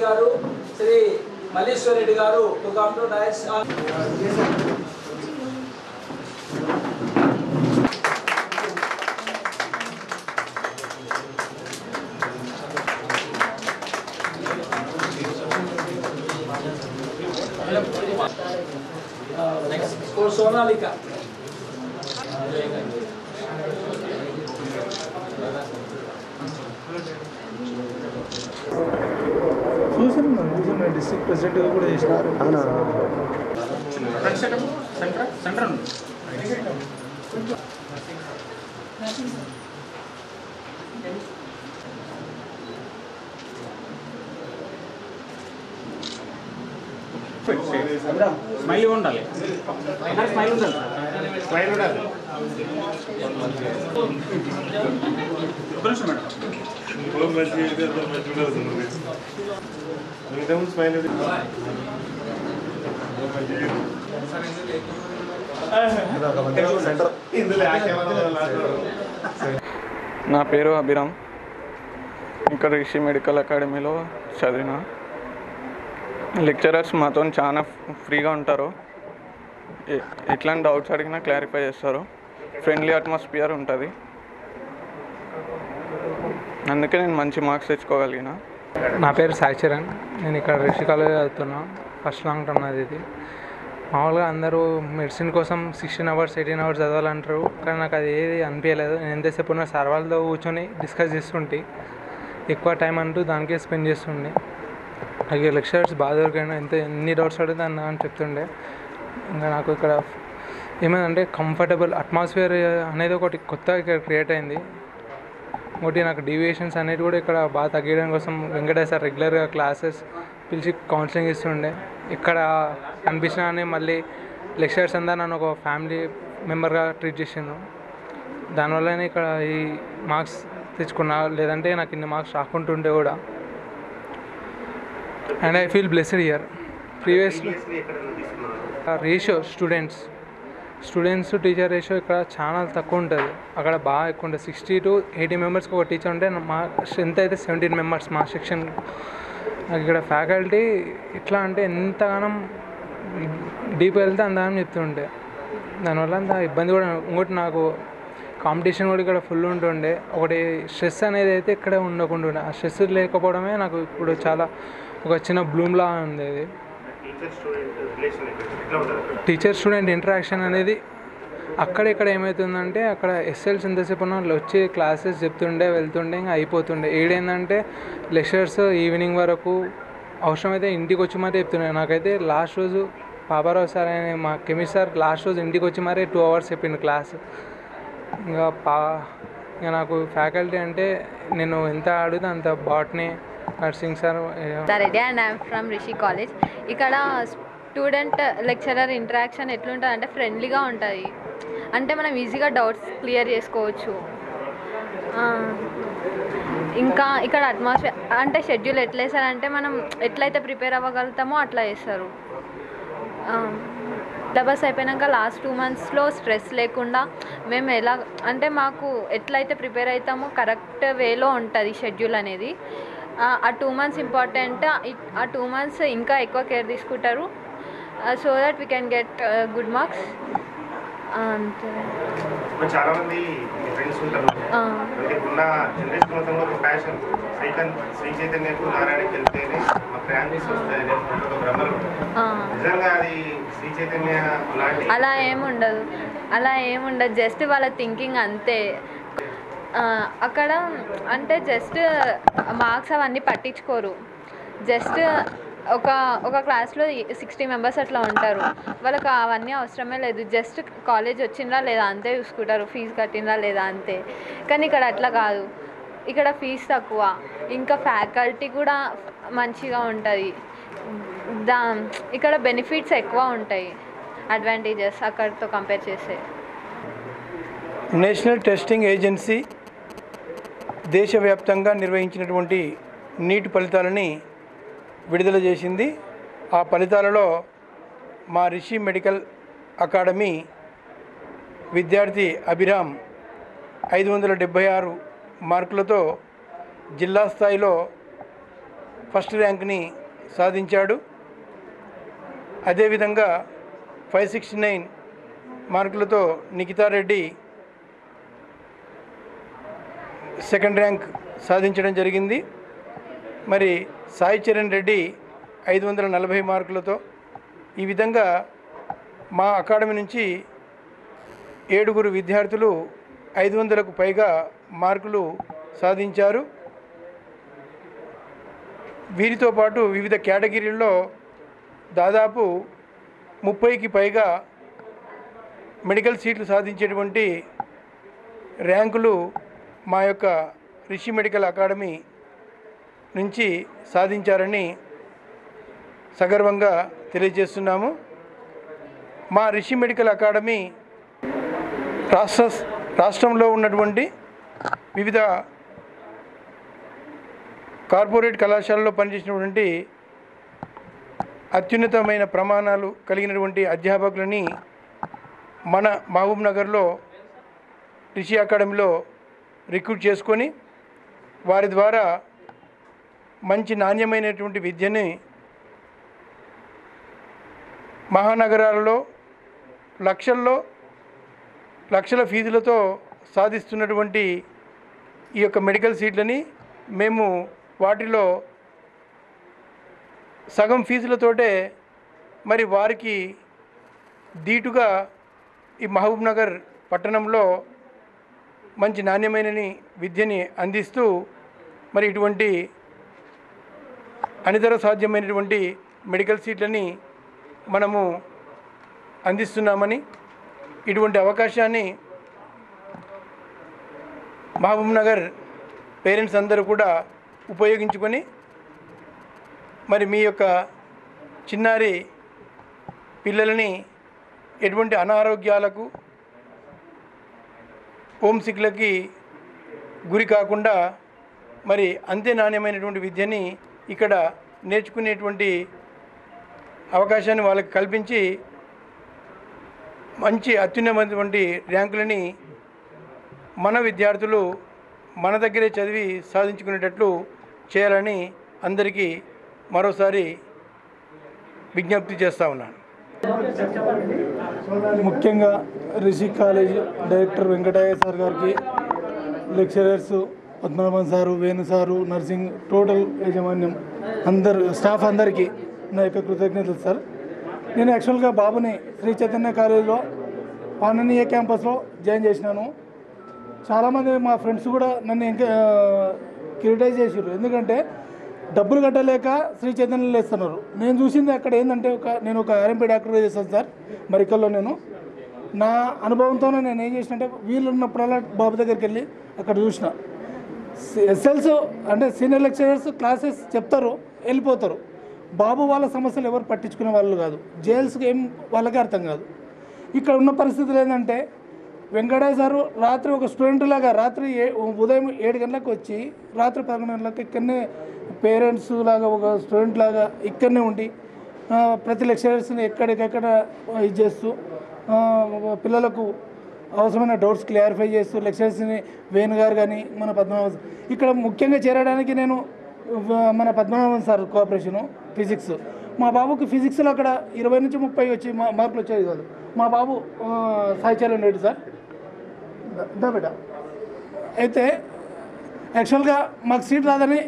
గారు శ్రీ మల్లీశ్వర్ రెడ్డి గారు to come to dais for Sonalika. చూసాను మనం చూసాను డిస్ట్రిక్ట్ ప్రెసిడెంట్గా కూడా చేసినారు అవునా స్మైల్ ఉండాలి స్మైల్ ఉండాలి స్మైల్ ఉండాలి ఒక నిమిషం మేడం సెంటర్ నా పేరు అభిరామ్ ఇక్కడ రిషి మెడికల్ అకాడమీలో చదివిన లెక్చరర్స్ మాతో చాలా ఫ్రీగా ఉంటారు ఎ- ఎట్లాంటి డౌట్స్ అడిగినా క్లారిఫై చేస్తారు ఫ్రెండ్లీ అట్మాస్ఫియర్ ఉంటుంది అందుకే నేను మంచి మార్క్స్ తెచ్చుకోగలిగిన నా పేరు సాయి చరణ్ నేను ఇక్కడ రిషి కాలేజ్ చదువుతున్నా ఫస్ట్ లాంగ్ టర్మ్ నాది ఇది మామూలుగా అందరూ మెడిసిన్ కోసం సిక్స్టీన్ అవర్స్ ఎయిటీన్ అవర్స్ చదవాలంటారు కానీ నాకు అది ఏది అనిపించలేదు నేను ఎంతసేపు ఉన్న సార్ వాళ్ళతో కూర్చొని డిస్కస్ చేస్తుంటే ఎక్కువ టైం అంటూ దానికే స్పెండ్ చేస్తుండే అలాగే లెక్చరర్స్ బాగా దొరికాను ఎంత ఎన్ని డౌట్స్ అడిగితే అన్న అని చెప్తుండే ఇంకా నాకు ఇక్కడ ఏమైందంటే కంఫర్టబుల్ అట్మాస్ఫియర్ అనేది ఒకటి కొత్తగా ఇక్కడ క్రియేట్ అయింది ఇంకోటి నాకు డీవియేషన్స్ అనేది కూడా ఇక్కడ బాగా తగ్గించడం కోసం వెంకటేష్ సార్ రెగ్యులర్గా క్లాసెస్ పిలిచి కౌన్సిలింగ్ ఇస్తుండే ఇక్కడ కనిపించిన కానీ మళ్ళీ లెక్చరర్స్ అంతా నన్ను ఒక ఫ్యామిలీ మెంబర్గా ట్రీట్ చేసిండు దానివల్లనే ఇక్కడ ఈ మార్క్స్ తెచ్చుకున్నా లేదంటే నాకు ఇన్ని మార్క్స్ రాకుంటుంటే కూడా and I feel blessed year previous ratio students students teacher ratio ఇక్కడ చాలా తక్కువ ఉంటుంది అక్కడ బాగా ఎక్కువ ఉంటుంది సిక్స్టీ టు ఎయిటీ మెంబర్స్కి ఒక టీచర్ ఉంటే మా స్ట్రెంత్ అయితే సెవెంటీన్ మెంబర్స్ మా సెక్షన్ నాకు ఇక్కడ ఫ్యాకల్టీ ఎట్లా అంటే ఎంతగానం డీప్ వెళ్తే అంతగానం చెప్తుండే దానివల్ల అంత ఇబ్బంది కూడా ఇంకోటి నాకు కాంపిటీషన్ కూడా ఇక్కడ ఫుల్ ఉంటుండే ఒకటి స్ట్రెస్ అనేది అయితే ఇక్కడ ఉండకుండా ఉండే ఆ స్ట్రెస్ లేకపోవడమే నాకు ఇప్పుడు చాలా ఒక చిన్న బ్లూమ్లా ఉంది ఇది టీచర్ స్టూడెంట్ ఇంటరాక్షన్ అనేది అక్కడ ఇక్కడ ఏమవుతుందంటే అక్కడ ఎస్ఎల్స్ ఎంతసేపు ఉన్నా వాళ్ళు వచ్చి క్లాసెస్ చెప్తుండే వెళ్తుండే ఇంకా అయిపోతుండే ఏడేందంటే లెక్చర్స్ ఈవినింగ్ వరకు అవసరమైతే ఇంటికి వచ్చి మరీ చెప్తుండే నాకైతే లాస్ట్ రోజు పాపారావు సార్ అనే మా కెమిస్ట్ సార్ లాస్ట్ రోజు ఇంటికి వచ్చి మరీ టూ అవర్స్ చెప్పిండు క్లాస్ ఇంకా పా ఇంకా నాకు ఫ్యాకల్టీ అంటే నేను ఎంత అడిగితే అంత botany Narsing sir Reddy and I'm from Rishi college ఇక్కడ స్టూడెంట్ లెక్చరర్ ఇంటరాక్షన్ ఎట్లుంటుంది అంటే ఫ్రెండ్లీగా ఉంటుంది అంటే మనం ఈజీగా డౌట్స్ క్లియర్ చేసుకోవచ్చు ఆ, ఇంకా ఇక్కడ అట్మాస్ఫియర్ అంటే షెడ్యూల్ ఎట్లా వేస్తారంటే మనం ఎట్లయితే ప్రిపేర్ అవ్వగలుగుతామో అట్లా వేస్తారు సిలబస్ అయిపోయినాక లాస్ట్ టూ మంత్స్లో స్ట్రెస్ లేకుండా మేము ఎలా అంటే మాకు ఎట్లయితే ప్రిపేర్ అవుతామో కరెక్ట్ వేలో ఉంటుంది షెడ్యూల్ అనేది ఆ, ఆ టూ మంత్స్ ఇంపార్టెంట్ ఆ టూ మంత్స్ ఇంకా ఎక్కువ కేర్ తీసుకుంటారు so that we can get good marks అంతే చాలా మంది ఫ్రెండ్స్ ఉంటారు ఆ, అంటే ఇప్పుడున్న జనరేషన్ మొత్తంలో ఒక ప్యాషన్ శ్రీకాంత్ శ్రీ చైతన్యకు నారాయణకి వెళ్తేనే మా ఫ్యామిలీస్ వస్తాయి అనే ఒక భ్రమలు ఆ. నిజంగా అది శ్రీ చైతన్య లాంటి అలా ఏముండదు అలా ఏముండదు జస్ట్ వాళ్ళ థింకింగ్ అంతే ఆ, అక్కడ అంటే జస్ట్ మార్క్స్ అవన్నీ పట్టించుకోరు జస్ట్ ఒక ఒక క్లాస్లో సిక్స్టీ మెంబర్స్ అట్లా ఉంటారు వాళ్ళకి అవన్నీ అవసరమే లేదు జస్ట్ కాలేజ్ వచ్చిందా లేదా అంతే చూసుకుంటారు ఫీజు కట్టిందా లేదా అంతే కానీ ఇక్కడ అట్లా కాదు ఇక్కడ ఫీజు తక్కువ ఇంకా ఫ్యాకల్టీ కూడా మంచిగా ఉంటుంది దా ఇక్కడ బెనిఫిట్స్ ఎక్కువ ఉంటాయి అడ్వాంటేజెస్ అక్కడితో కంపేర్ చేస్తే నేషనల్ టెస్టింగ్ ఏజెన్సీ దేశవ్యాప్తంగా నిర్వహించినటువంటి నీట్ ఫలితాలని విడుదల చేసింది ఆ ఫలితాలలో మా రిషి మెడికల్ అకాడమీ విద్యార్థి అభిరామ్ ఐదు వందల డెబ్భై ఆరు మార్కులతో జిల్లా స్థాయిలో ఫస్ట్ ర్యాంక్ని సాధించాడు అదేవిధంగా ఫైవ్ సిక్స్టీ నైన్ మార్కులతో నిఖితారెడ్డి సెకండ్ ర్యాంక్ సాధించడం జరిగింది మరి సాయి చరణ్ రెడ్డి ఐదు వందల నలభై మార్కులతో ఈ విధంగా మా అకాడమీ నుంచి ఏడుగురు విద్యార్థులు ఐదు వందలకు పైగా మార్కులు సాధించారు వీరితో పాటు వివిధ కేటగిరీల్లో దాదాపు ముప్పైకి పైగా మెడికల్ సీట్లు సాధించేటువంటి ర్యాంకులు మా యొక్క రిషి మెడికల్ అకాడమీ నుంచి సాధించారని సగర్వంగా తెలియజేస్తున్నాము మా రిషి మెడికల్ అకాడమీ రాష్ట్ర రాష్ట్రంలో ఉన్నటువంటి వివిధ కార్పొరేట్ కళాశాలలో పనిచేసినటువంటి అత్యున్నతమైన ప్రమాణాలు కలిగినటువంటి అధ్యాపకులని మన మహబూబ్ నగర్లో రిషి అకాడమీలో రిక్రూట్ చేసుకొని వారి ద్వారా మంచి నాణ్యమైనటువంటి విద్యని మహానగరాలలో లక్షల్లో లక్షల ఫీజులతో సాధిస్తున్నటువంటి ఈ యొక్క మెడికల్ సీట్లని మేము వాటిలో సగం ఫీజులతోటే మరి వారికి ధీటుగా ఈ మహబూబ్ నగర్ పట్టణంలో మంచి నాణ్యమైన విద్యని అందిస్తూ మరి ఇటువంటి అనితర సాధ్యమైనటువంటి మెడికల్ సీట్లని మనము అందిస్తున్నామని ఇటువంటి అవకాశాన్ని మహబూబ్ నగర్ పేరెంట్స్ అందరూ కూడా ఉపయోగించుకొని మరి మీ యొక్క చిన్నారి పిల్లలని ఎటువంటి అనారోగ్యాలకు హోమ్ సిక్లకి గురి కాకుండా మరి అంతే నాణ్యమైనటువంటి విద్యని ఇక్కడ నేర్చుకునేటువంటి అవకాశాన్ని వాళ్ళకి కల్పించి మంచి అత్యున్నతమైనటువంటి ర్యాంకులని మన విద్యార్థులు మన దగ్గరే చదివి సాధించుకునేటట్లు చేయాలని అందరికీ మరోసారి విజ్ఞప్తి చేస్తూ ఉన్నాను ముఖ్యంగా Rishi college director Venkataiah sir గారికి lecturers Padmanabhan sir Venu sir Narsing total యాజమాన్యం అందరు స్టాఫ్ అందరికీ నా యొక్క కృతజ్ఞతలు సార్ నేను యాక్చువల్గా బాబుని శ్రీ చైతన్య కాలేజీలో పాననీయ క్యాంపస్లో జాయిన్ చేసినాను చాలామంది మా ఫ్రెండ్స్ కూడా నన్ను ఇంకా క్రిటిసైజ్ చేసారు ఎందుకంటే డబ్బులు కట్టలేక శ్రీ చైతన్యలో వేస్తున్నారు నేను చూసింది అక్కడ ఏంటంటే ఒక నేను ఒక ఆర్ఎంపీ డాక్టర్ చేశాను సార్ మరికల్లో నేను నా అనుభవంతోనే నేను ఏం చేసినంటే వీళ్ళు ఉన్నప్పుడల్లా బాబు దగ్గరికి వెళ్ళి అక్కడ చూసిన ఎస్ఎల్స్ అంటే సీనియర్ లెక్చరర్స్ క్లాసెస్ చెప్తారు వెళ్ళిపోతారు బాబు వాళ్ళ సమస్యలు ఎవరు పట్టించుకునే వాళ్ళు కాదు జైల్స్కి ఏం వాళ్ళకే అర్థం కాదు ఇక్కడ ఉన్న పరిస్థితులు ఏంటంటే వెంకటయ్య సారు రాత్రి ఒక స్టూడెంట్ లాగా రాత్రి ఏ ఉదయం ఏడు గంటలకు వచ్చి రాత్రి పదకొండు గంటలకు ఇక్కడనే పేరెంట్స్ లాగా ఒక స్టూడెంట్ లాగా ఇక్కడనే ఉండి ఆ, ప్రతి లెక్చరర్స్ని ఎక్కడికెక్కడ ఇది చేస్తూ ఆ, పిల్లలకు అవసరమైన డౌట్స్ క్లారిఫై చేస్తూ లెక్చరర్స్ని వేణు గారు కానీ మన పద్మనాభన్ ఇక్కడ ముఖ్యంగా చేరడానికి నేను వ- మన పద్మనాభన్ సార్ కోఆపరేషను ఫిజిక్స్ మా బాబుకి ఫిజిక్స్లో అక్కడ ఇరవై నుంచి ముప్పై వచ్చి మా మార్కులు వచ్చేది కాదు మా బాబు ఆ, సాయి చరణ్ రెడ్డి సార్ దా- దా బిడ్డ అయితే యాక్చువల్గా మాకు సీట్ రాదని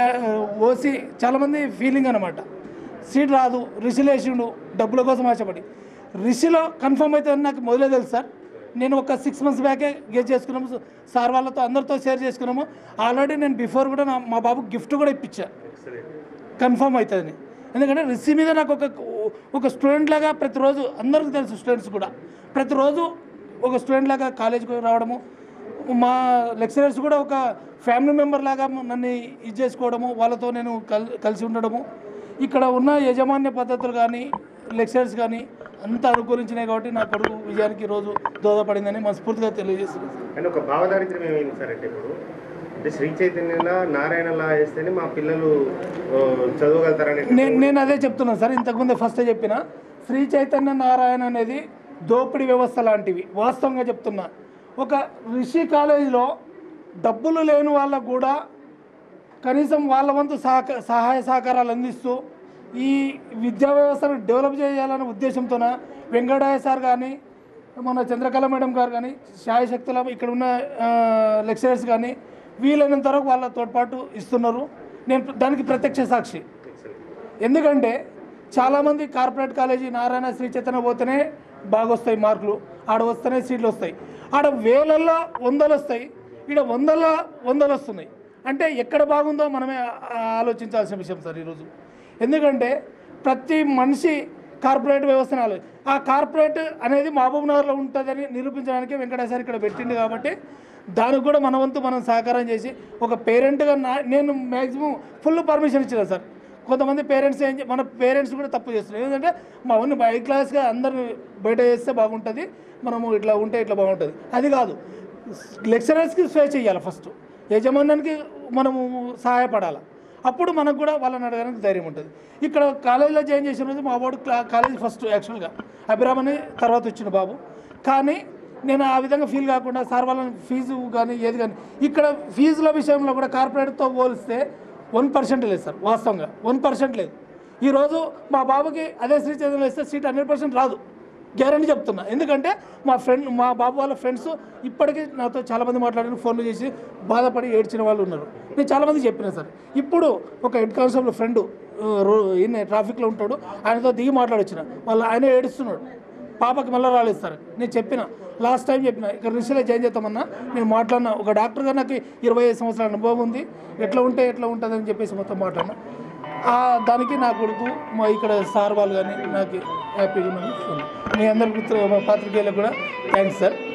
ఓసి చాలామంది ఫీలింగ్ అనమాట సీట్ రాదు రిసిల్ వేసిండు డబ్బుల కోసం ఆశపడి రిసిలో కన్ఫర్మ్ అవుతుందని నాకు మొదలే తెలుసు సార్ నేను ఒక సిక్స్ మంత్స్ బ్యాకే గెస్ చేసుకున్నాము సార్ వాళ్ళతో అందరితో షేర్ చేసుకున్నాము ఆల్రెడీ నేను బిఫోర్ కూడా నా మా బాబుకి గిఫ్ట్ కూడా ఇప్పించా కన్ఫర్మ్ అవుతుందని ఎందుకంటే రిసీ మీద నాకు ఒక ఒక స్టూడెంట్ లాగా ప్రతిరోజు అందరికీ తెలుసు స్టూడెంట్స్ కూడా ప్రతిరోజు ఒక స్టూడెంట్ లాగా కాలేజీకి రావడము మా లెక్చరర్స్ కూడా ఒక ఫ్యామిలీ మెంబర్ లాగా నన్ను ఇది చేసుకోవడము వాళ్ళతో నేను కల్ కలిసి ఉండడము ఇక్కడ ఉన్న యాజమాన్య పద్ధతులు కానీ లెక్చరర్స్ కానీ అంత అనుకూలించినాయి కాబట్టి నా కొడుకు విజయానికి ఈరోజు దోహదపడిందని మనస్ఫూర్తిగా తెలియజేస్తున్నాను అండ్ ఒక భావదారిద్ర్యం ఏమైంది సార్ అంటే ఇప్పుడు అంటే శ్రీ చైతన్యలా నారాయణలా వేస్తేనే మా పిల్లలు ఆ, చదవగలుగుతారని నేను నేను అదే చెప్తున్నాను సార్ ఇంతకుముందే ఫస్ట్ చెప్పిన శ్రీ చైతన్య నారాయణ అనేది దోపిడీ వ్యవస్థ లాంటివి వాస్తవంగా చెప్తున్నా ఒక రిషి కాలేజీలో డబ్బులు లేని వాళ్ళకు కూడా కనీసం వాళ్ళ వంతు సహక సహాయ సహకారాలు అందిస్తూ ఈ విద్యా వ్యవస్థను డెవలప్ చేయాలనే ఉద్దేశంతోన వెంకటయ్య సార్ కానీ మన చంద్రకళ మేడం గారు కానీ శాయశక్తుల ఇక్కడ ఉన్న లెక్చరర్స్ కానీ వీలైనంత వరకు వాళ్ళ తోడ్పాటు ఇస్తున్నారు నేను దానికి ప్రత్యక్ష సాక్షి ఎందుకంటే చాలామంది కార్పొరేట్ కాలేజీ నారాయణ శ్రీ చైతన్య పోతేనే బాగా వస్తాయి మార్కులు ఆడ వస్తేనే సీట్లు వస్తాయి ఆడ వేలల్లో వందలు వస్తాయి ఈడ వందల వందలు వస్తున్నాయి అంటే ఎక్కడ బాగుందో మనమే ఆ- ఆలోచించాల్సిన విషయం సార్ ఈరోజు ఎందుకంటే ప్రతి మనిషి కార్పొరేట్ వ్యవస్థను ఆలో ఆ కార్పొరేట్ అనేది మహబూబ్ నగర్లో ఉంటుందని నిరూపించడానికి వెంకటేశ్వర ఇక్కడ పెట్టింది కాబట్టి దానికి కూడా మన వంతు మనం సహకారం చేసి ఒక పేరెంట్గా నా నేను మ్యాక్సిమం ఫుల్ పర్మిషన్ ఇచ్చిన సార్ కొంతమంది పేరెంట్స్ ఏం చే- మన పేరెంట్స్ కూడా తప్పు చేస్తున్నారు ఎందుకంటే మా ఊరిని బై క్లాస్గా అందరిని బయట చేస్తే బాగుంటుంది మనము ఇట్లా ఉంటే ఇట్లా బాగుంటుంది అది కాదు లెక్చరర్స్కి స్వేచ్ఛ ఇవ్వాలి ఫస్ట్ యజమాన్యానికి మనము సహాయపడాలి అప్పుడు మనకు కూడా వాళ్ళని అడగడానికి ధైర్యం ఉంటుంది ఇక్కడ కాలేజీలో జాయిన్ చేసిన రోజు మా వాడు క్లా- కాలేజ్ ఫస్ట్ యాక్చువల్గా అభిరామ్ అని తర్వాత వచ్చిన బాబు కానీ నేను ఆ విధంగా ఫీల్ కాకుండా సార్ వాళ్ళని ఫీజు కానీ ఏది కానీ ఇక్కడ ఫీజుల విషయంలో కూడా కార్పొరేట్తో పోలిస్తే వన్ పర్సెంట్ లేదు సార్ వాస్తవంగా వన్ పర్సెంట్ లేదు ఈరోజు మా బాబుకి అదే శ్రీ చైతన్యలో ఇస్తే సీట్ హండ్రెడ్ పర్సెంట్ రాదు గ్యారంటీ చెప్తున్నా ఎందుకంటే మా ఫ్రెండ్ మా బాబు వాళ్ళ ఫ్రెండ్స్ ఇప్పటికీ నాతో చాలామంది మాట్లాడిన ఫోన్లు చేసి బాధపడి ఏడ్చిన వాళ్ళు ఉన్నారు నేను చాలామంది చెప్పిన సార్ ఇప్పుడు ఒక హెడ్ కానిస్టేబుల్ ఫ్రెండ్ ఈయన ట్రాఫిక్లో ఉంటాడు ఆయనతో దిగి మాట్లాడొచ్చిన వాళ్ళు ఆయన ఏడుస్తున్నాడు పాపకి మళ్ళీ రాలేదు సార్ నేను చెప్పిన లాస్ట్ టైం చెప్పిన ఇక్కడ రిషిలో జాయిన్ చేద్దామన్నా నేను మాట్లాడిన ఒక డాక్టర్గా నాకు ఇరవై ఐదు సంవత్సరాల అనుభవం ఉంది ఎట్లా ఉంటే ఎట్లా ఉంటుందని చెప్పేసి మొత్తం మాట్లాడిన ఆ దానికి నా కొడుకు మా ఇక్కడ సార్ వాళ్ళు కానీ నాకు హ్యాపీగా ఉన్నది మీ అందరి మిత్రు మా పాత్రికేయులకు కూడా థ్యాంక్స్ సార్